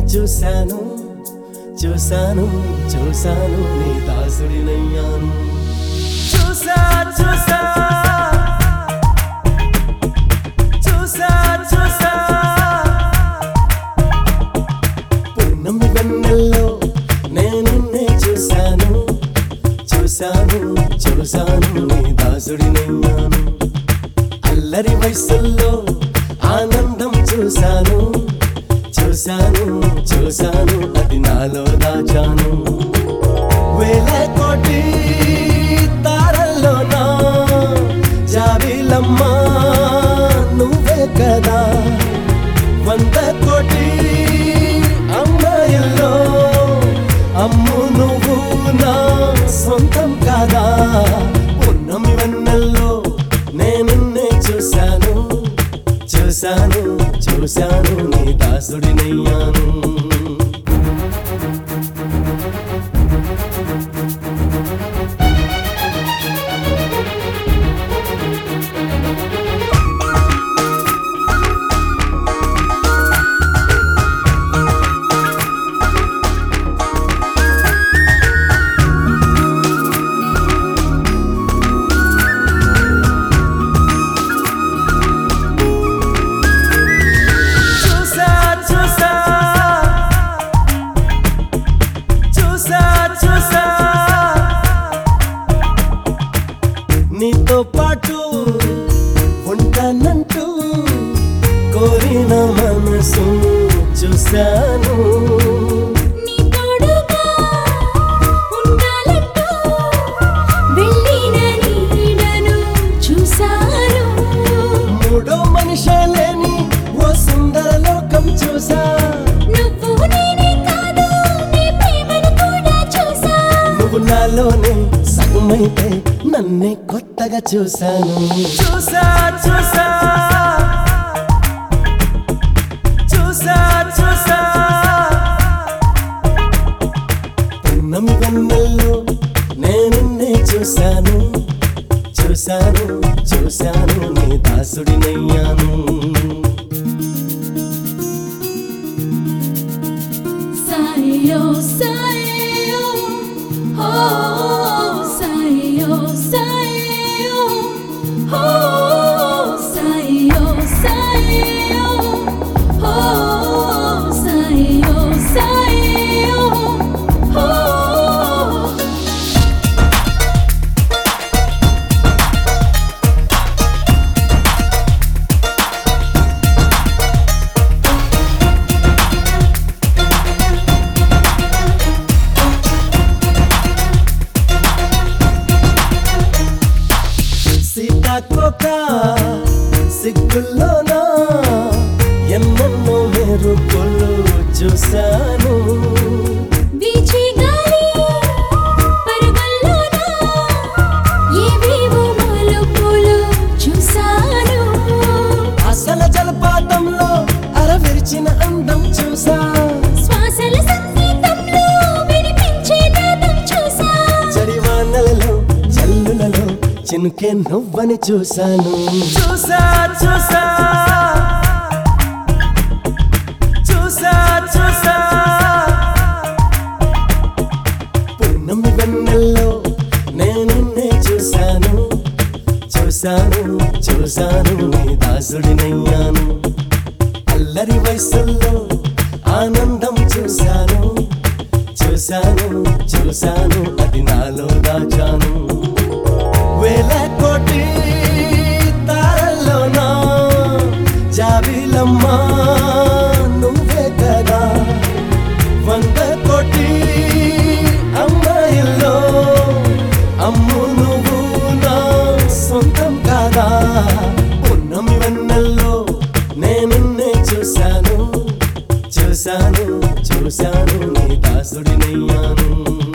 చూశాను చూశాను చూశాను నీ దాసుడినయ్యాను చూసా చూసా చూసా చూసా పున్నమి వెన్నెల్లో నేను నిన్నే చూశాను చూశాను చూశాను నీ దాసుడినయ్యాను అల్లరి వయసుల్లో ఆనందం చూశాను చూశాను చూశాను అది నాలో దాచాను వేల కోటి తారల్లోనా జాబిలమ్మ నువ్వే కదా వంద కోటి అమ్మాయిల్లో అమ్ము నువ్వు నా సొంతం కాదా పున్నమి వెన్నెల్లో నేనున్నే చూశాను చూశాను చూశాను నీ దాసుడినయ్యాను చూసా చూసా చూసా చూసా నీతో పాటు ఉంటానంటూ కోరిన మనసు చూశాను నీ తోడుగా ఉండాలంటూ వెళ్ళిన నీడను చూశాను మూడో మనిషే లేని ఓ సుందర లోకం చూసా నువ్వు నేనే కాదు నీ ప్రేమను కూడా చూసా నువ్వు నాలోనే సగమైతే నన్నే కొత్తగా చూశాను చూసా చూసా చూసా చూసా పున్నమి వెన్నెల్లో నేనున్నే చూశాను చూశాను చూశాను నీ దాసుడినయ్యాను సాయో సాయో హో సాయో సాయో హో సాయో సాయో హో సాయో సాయో హో సీతాకోక సిగ్గుల్లోనా ఎన్నెన్నో మెరుపులు చూశాను వీచే గాలి పరుగుల్లోన ఏవేవో మలుపులు చూశాను అసల జలపాతంలో అరవిరిచిన అందం చూసా శ్వాసల సంగీతంలో వినిపించే నాదం చూసా చడివానలలో జల్లులలో చినుకే నువ్వని చూశాను చూసా చూసా చూసా చూసా పున్నమి వెన్నెల్లో నేనున్నే చూశాను చూశాను చూశాను నీ దాసుడినయ్యాను అల్లరి వయసుల్లో ఆనందం చూశాను చూశాను చూశాను అది నాలో దాచాను వేల కోటి తారల్లోనా జాబిలమ్మ నువ్వే కదా వంద కోటి అమ్మాయిల్లో అమ్ము నువ్వు నా సొంతం కాదా పున్నమి వెన్నెల్లో నేనున్నే చూశాను చూశాను చూశాను నీ దాసుడినయ్యాను